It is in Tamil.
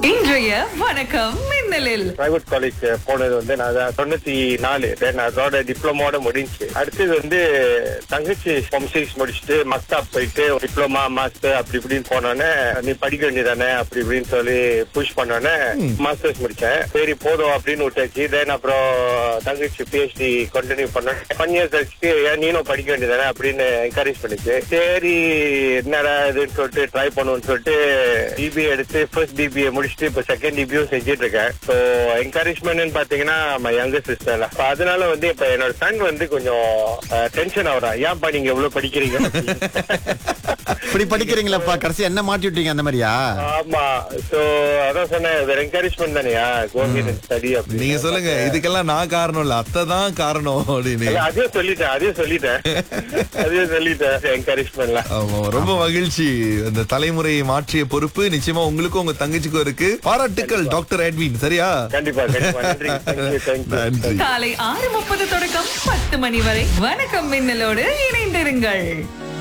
இன்றைய வணக்கம் மின்னலில் பிரைவேட் காலேஜ் போனது வந்து நான் தான் தொண்ணூத்தி நாலு தென் அதோட டிப்ளமோட முடிஞ்சு அடுத்தது வந்து தங்கச்சி ஹோம் சிக்ஸ் முடிச்சுட்டு மக்தாப் போயிட்டு டிப்ளமா மாஸ்டர் அப்படி இப்படின்னு போனோன்னே நீ படிக்க வேண்டியதானே அப்படி இப்படின்னு சொல்லி புஷ் பண்ணோன்னே மாஸ்டர்ஸ் முடிச்சேன் சரி போதும் அப்படின்னு விட்டாச்சு தென் அப்புறம் தங்கச்சி பிஹெச்டி கண்டினியூ பண்ணோம் ஒன் இயர்ஸ் கழிச்சுட்டு ஏன் நீனும் படிக்க வேண்டியதானே அப்படின்னு என்கரேஜ் பண்ணிச்சு சரி என்னடா இதுன்னு சொல்லிட்டு ட்ரை பண்ணுவோம்னு சொல்லிட்டு டிபிஏ எடுத்து ஃபர்ஸ்ட் டிபிஏ முடிச்சுட்டு இப்போ செகண்ட் டிபியும் செஞ்சுட்டு இருக்கேன் ஸோ என்கரேஜ்மெண்ட்னு பாத்தீங்கன்னா மை யங்கர் சிஸ்டர் அதனால வந்து இப்ப என்னோட சன் வந்து கொஞ்சம் டென்ஷன் ஆகுறான் ஏன்ப்பா நீங்க எவ்வளவு படிக்கிறீங்க இப்படி படிக்கிறீங்களப்பா கடைசி என்ன மாட்டி விட்டீங்க அந்த மாதிரியா ஆமா சோ அதான் சொன்னேன் வேற என்கரேஜ்மெண்ட் தானேயா கோவிந்த் ஸ்டடி அப்படி நீங்க சொல்லுங்க இதுக்கெல்லாம் நான் காரணம் இல்ல அத்தை தான் காரணம் அப்படின்னு இல்ல, அதையும் சொல்லிட்டேன் அதையும் சொல்லிட்டேன் அதையும் சொல்லிட்டேன் என்கரேஜ்மெண்ட்லாம் ஆமா ரொம்ப மகிழ்ச்சி அந்த தலைமுறையை மாற்றிய பொறுப்பு நிச்சயமா உங்களுக்கும் உங்க தங்கச்சிக்கும் இருக்கு பாராட்டுக்கள் டாக்டர் எட்வின் சரியா கண்டிப்பா கண்டிப்பா நன்றி தேங்க்யூ தேங்க்யூ நன்றி காலை ஆறு முப்பது தொடக்கம் பத்து மணி வரை வணக்கம் மின்னலோடு இணைந்திருங்கள்